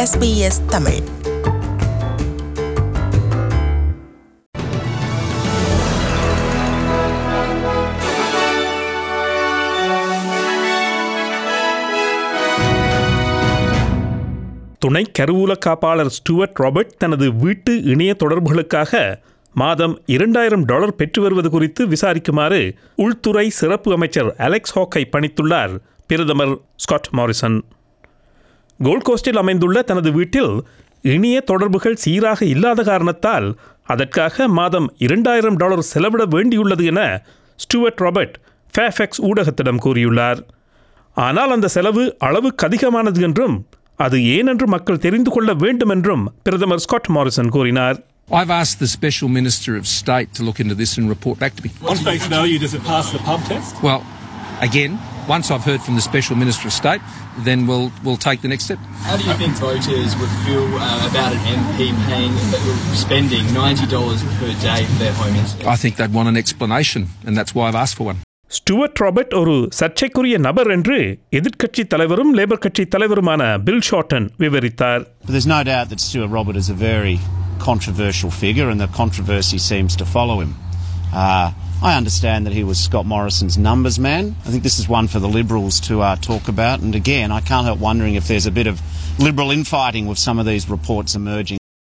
SBS Tamil துணை கருவூல காப்பாளர் ஸ்டூவர்ட் ராபர்ட் தனது வீட்டு இணைய தொடர்புகளுக்காக மாதம் இரண்டாயிரம் டாலர் பெற்று வருவது குறித்து விசாரிக்குமாறு உள்துறை சிறப்பு அமைச்சர் அலெக்ஸ் ஹாக்கை பணித்துள்ளார் பிரதமர் ஸ்காட் மாரிசன் கோல்ட் கோஸ்டில் அமைந்துள்ள தனது வீட்டில் இணைய தொடர்புகள் சீராக இல்லாத காரணத்தால் அதற்காக மாதம் இரண்டாயிரம் டாலர் செலவிட வேண்டியுள்ளது என ஸ்டூவர்ட் ராபர்ட் ஃபேஃபெக்ஸ் ஊடகத்திடம் கூறியுள்ளார் ஆனால் அந்த செலவு அளவுக்கு அதிகமானது என்றும் அது ஏனென்று மக்கள் தெரிந்து கொள்ள வேண்டும் என்றும் பிரதமர் ஸ்காட் மாரிசன் கூறினார் I've asked the Special Minister of State to look into this and report back to me. On face value, does it pass the pub test? Well, again, once I've heard from the Special Minister of State, then we'll, we'll take the next step. How do you think voters would feel uh, about an MP paying, spending $90 per day for their home internet? I think they'd want an explanation, and that's why I've asked for one. Stuart Robert ஒரு சர்ச்சைக்குரிய நபர் என்று எதிர்க்கட்சி தலைவரும் Labour கட்சி தலைவருமான Bill Shorten விவரித்தார் But there's no doubt that Stuart Robert is a very controversial figure and the controversy seems to follow him. Uh, I understand that he was Scott Morrison's numbers man. I think this is one for the Liberals to uh, talk about. And again, I can't help wondering if there's a bit of Liberal infighting with some of these reports emerging.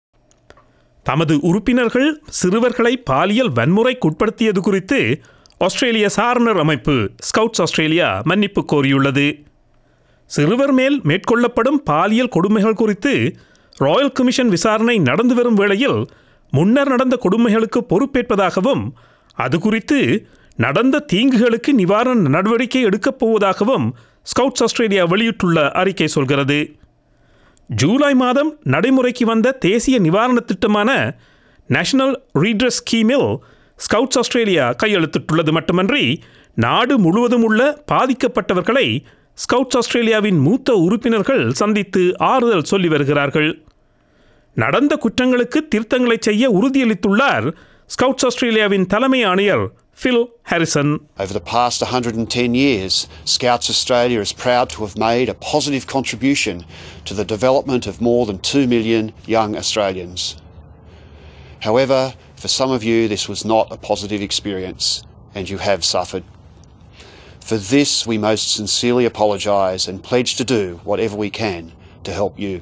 தமது உறுப்பினர்கள் சிறுவர்களை பாலியல் வன்முறைக்குட்படுத்தியது குறித்து ஆஸ்திரேலிய சாரணர் அமைப்பு scouts Australia மன்னிப்பு கோரியுள்ளது சிறுவர் மேல் மேற்கொள்ளப்படும் பாலியல் கொடுமைகள் குறித்து ராயல் கமிஷன் விசாரணை நடந்து வரும் வேளையில் முன்னர் நடந்த கொடுமைகளுக்கு பொறுப்பேற்பதாகவும் அது குறித்து நடந்த தீங்குகளுக்கு நிவாரண நடவடிக்கை எடுக்கப் போவதாகவும் ஸ்கவுட்ஸ் ஆஸ்திரேலியா வெளியிட்டுள்ள அறிக்கை சொல்கிறது ஜூலை மாதம் நடைமுறைக்கு வந்த தேசிய நிவாரணத் திட்டமான நேஷனல் ரீட்ரஸ் ஸ்கீமில் ஸ்கவுட்ஸ் ஆஸ்திரேலியா கையெழுத்திட்டுள்ளது மட்டுமன்றி நாடு முழுவதும் உள்ள பாதிக்கப்பட்டவர்களை ஸ்கவுட்ஸ் ஆஸ்திரேலியாவின் மூத்த உறுப்பினர்கள் சந்தித்து ஆறுதல் சொல்லி வருகிறார்கள் நடந்த குற்றங்களுக்கு திருத்தங்களை செய்ய உறுதியளித்துள்ளார் ஸ்கவுட்ஸ் ஆஸ்திரேலியாவின் தலைமை ஆணையர் Phil Harrison Over the past 110 years, Scouts Australia is proud to have made a positive contribution to the development of more than 2 million young Australians. However, for some of you, this was not a positive experience, and you have suffered. For this, we most sincerely apologise and pledge to do whatever we can to help you.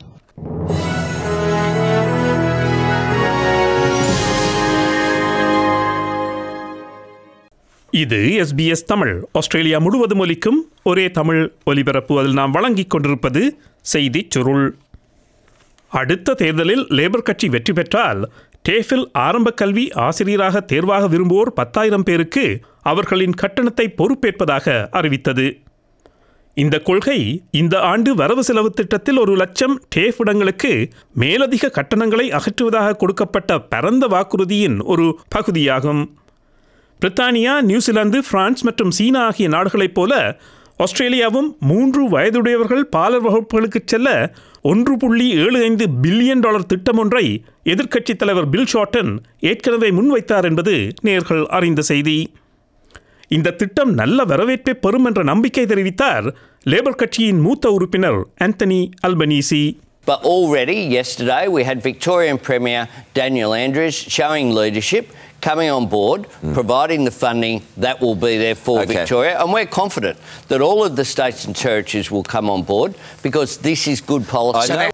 இது SBS Tamil Australia முழுவதும் ஒலிக்கும் ஒரே தமிழ் ஒலிபரப்பு அதில் நாம் வழங்கிக் கொண்டிருப்பது செய்திச் சுருள் அடுத்த தேர்தலில் லேபர் கட்சி வெற்றி பெற்றால் டேஃபில் ஆரம்ப கல்வி ஆசிரியராக தேர்வாக விரும்புவோர் பத்தாயிரம் பேருக்கு அவர்களின் கட்டணத்தை பொறுப்பேற்பதாக அறிவித்தது இந்த கொள்கை இந்த ஆண்டு வரவு செலவு திட்டத்தில் ஒரு லட்சம் டேஃப் இடங்களுக்கு மேலதிக கட்டணங்களை அகற்றுவதாக கொடுக்கப்பட்ட பரந்த வாக்குறுதியின் ஒரு பகுதியாகும் பிரித்தானியா நியூசிலாந்து பிரான்ஸ் மற்றும் சீனா ஆகிய நாடுகளைப் போல ஆஸ்திரேலியாவும் மூன்று வயதுடையவர்கள் பாலர் வகுப்புகளுக்கு செல்ல ஒன்று புள்ளி ஏழு ஐந்து பில்லியன் டாலர் திட்டம் ஒன்றை எதிர்க்கட்சித் தலைவர் பில் ஷார்டன் ஏற்கனவே முன்வைத்தார் என்பது நேர்கள் அறிந்த செய்தி இந்த திட்டம் நல்ல வரவேற்பை பெறும் என்ற நம்பிக்கை தெரிவித்தார் லேபர் கட்சியின் மூத்த உறுப்பினர் Anthony Albanese But already yesterday we had Victorian Premier Daniel Andrews showing leadership, coming on board, providing the funding that will be there for Okay. Victoria, and we're confident that all of the states and territories will come on board because this is good policy. I know.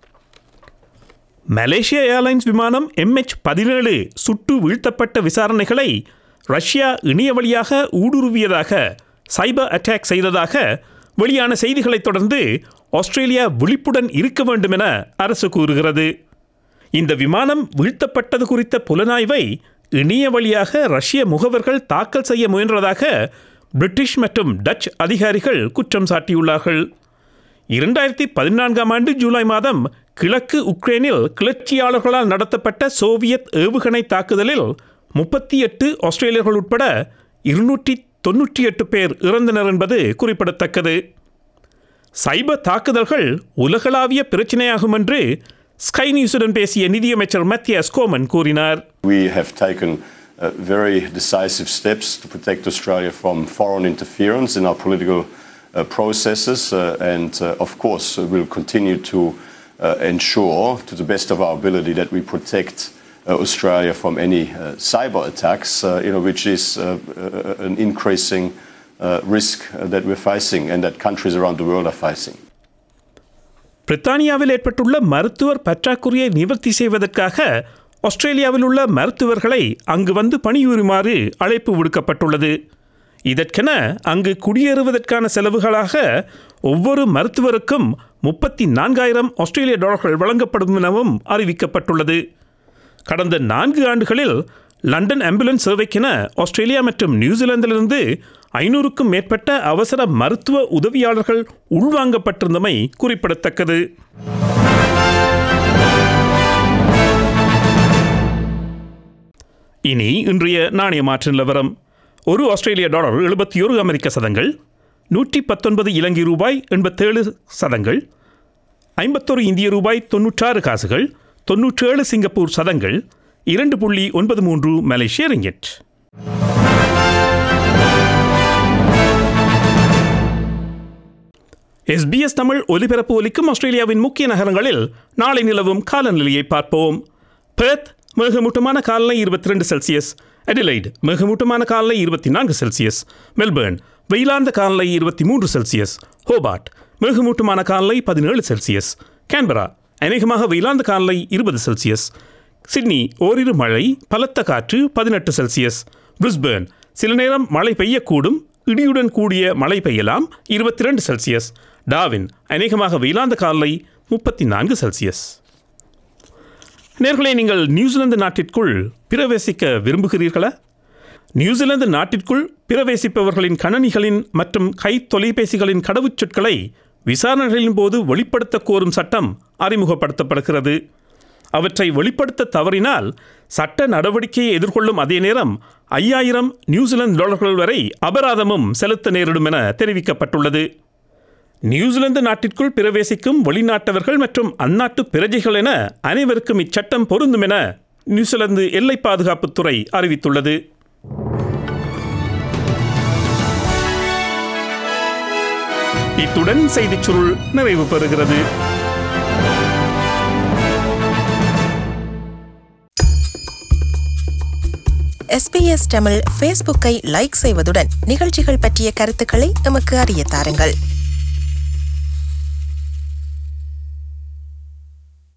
Malaysia Airlines விமானம் MH பதினேழு சுட்டு வீழ்த்தப்பட்ட விசாரணைகளை Russia இணைய வழியாக ஊடுருவியதாக சைபர் attack செய்ததாக வெளியான செய்திகளைத் தொடர்ந்து Australia விழிப்புடன் இருக்க வேண்டும் என அரசு கூறுகிறது இந்த விமானம் வீழ்த்தப்பட்டது குறித்த புலனாய்வை இணைய வழியாக ரஷ்ய முகவர்கள் தாக்கல் செய்ய முயன்றதாக பிரிட்டிஷ் மற்றும் டச் அதிகாரிகள் குற்றம் சாட்டியுள்ளார்கள் இரண்டாயிரத்தி பதினான்காம் ஆண்டு ஜூலை மாதம் கிழக்கு உக்ரைனில் கிளர்ச்சியாளர்களால் நடத்தப்பட்ட சோவியத் ஏவுகணை தாக்குதலில் முப்பத்தி எட்டு ஆஸ்திரேலியர்கள் உட்பட இருநூற்றி தொன்னூற்றி எட்டு பேர் இறந்தனர் என்பது குறிப்பிடத்தக்கது சைபர் தாக்குதல்கள் உலகளாவிய பிரச்சினையாகும் என்று ஸ்கை நியூஸுடன் பேசிய நிதியமைச்சர் மத்தியஸ் கோமன் கூறினார் We have taken uh, very decisive steps to protect Australia from foreign interference in our political uh, processes, uh, and uh, of course, uh, we'll continue to uh, ensure, to the best of our ability, that we protect uh, Australia from any uh, cyber attacks, uh, you know, which is uh, uh, an increasing uh, risk uh, that we're facing and that countries around the world are facing. பிரித்தானியாவில் ஏற்பட்டுள்ள மருத்துவர் பற்றாக்குறையை நிவர்த்தி செய்வதற்காக ஆஸ்திரேலியாவில் உள்ள மருத்துவர்களை அங்கு வந்து பணியுறுமாறு அழைப்பு விடுக்கப்பட்டுள்ளது இதற்கென அங்கு குடியேறுவதற்கான செலவுகளாக ஒவ்வொரு மருத்துவருக்கும் முப்பத்தி நான்காயிரம் ஆஸ்திரேலிய டாலர்கள் வழங்கப்படும் எனவும் அறிவிக்கப்பட்டுள்ளது கடந்த நான்கு ஆண்டுகளில் லண்டன் ஆம்புலன்ஸ் சேவைக்கென ஆஸ்திரேலியா மற்றும் நியூசிலாந்திலிருந்து ஐநூறுக்கும் மேற்பட்ட அவசர மருத்துவ உதவியாளர்கள் உள்வாங்கப்பட்டிருந்தமை குறிப்பிடத்தக்கது இனி இன்றைய நாணய மாற்று நிலவரம் ஒரு ஆஸ்திரேலிய டாலர் எழுபத்தி ஒரு அமெரிக்க சதங்கள் நூற்றி பத்தொன்பது இலங்கை ரூபாய் எண்பத்தேழு சதங்கள் ஐம்பத்தொரு இந்திய ரூபாய் தொன்னூற்றாறு காசுகள் தொன்னூற்றேழு சிங்கப்பூர் சதங்கள் இரண்டு புள்ளி ஒன்பது மூன்று மலேசிய ரிங்கெட் எஸ்பிஎஸ் தமிழ் ஒலிபரப்பு ஒலிக்கும் ஆஸ்திரேலியாவின் முக்கிய நகரங்களில் நாளை நிலவும் காலநிலையை பார்ப்போம் பெர்த் மேகமூட்டமான காலநிலை இருபத்தி ரெண்டு செல்சியஸ் அடிலைட் மேகமூட்டமான காலநிலை இருபத்தி நான்கு செல்சியஸ் மெல்பேர்ன் வெயிலார்ந்த காலநிலை இருபத்தி மூன்று செல்சியஸ் ஹோபார்ட் மேகமூட்டமான காலநிலை பதினேழு செல்சியஸ் கேன்பரா அநேகமாக வெயிலார்ந்த காலநிலை இருபது செல்சியஸ் சிட்னி ஓரிரு மழை பலத்த காற்று பதினெட்டு செல்சியஸ் பிரிஸ்பேர்ன் சில நேரம் மழை பெய்யக்கூடும் இடியுடன் கூடிய மழை பெய்யலாம் இருபத்தி ரெண்டு செல்சியஸ் டாவின் அநேகமாக வெயிலாந்த காலை முப்பத்தி நான்கு செல்சியஸ் நேர்களை நீங்கள் நியூசிலாந்து நாட்டிற்குள் பிரவேசிக்க விரும்புகிறீர்களா நியூசிலாந்து நாட்டிற்குள் பிரவேசிப்பவர்களின் கணனிகளின் மற்றும் கை தொலைபேசிகளின் கடவுச்சொற்களை விசாரணைகளின் போது வெளிப்படுத்த கோரும் சட்டம் அறிமுகப்படுத்தப்படுகிறது அவற்றை வெளிப்படுத்த தவறினால் சட்ட நடவடிக்கையை எதிர்கொள்ளும் அதே நேரம் ஐயாயிரம் நியூசிலாந்து டாலர்கள் வரை அபராதமும் செலுத்த நேரிடும் என தெரிவிக்கப்பட்டுள்ளது நியூசிலாந்து நாட்டிற்குள் பிரவேசிக்கும் வெளிநாட்டவர்கள் மற்றும் அந்நாட்டு பிரஜைகள் என அனைவருக்கும் இச்சட்டம் பொருந்தும் என நியூசிலாந்து எல்லை பாதுகாப்புத்துறை அறிவித்துள்ளது இத்துடன் செய்திச் சுருள் நிறைவு பெறுகிறது எஸ்பிஎஸ் தமிழ் ஃபேஸ்புக்கை லைக் செய்வதுடன் நிகழ்ச்சிகள் பற்றிய கருத்துக்களை எமக்கு அறிய தாருங்கள்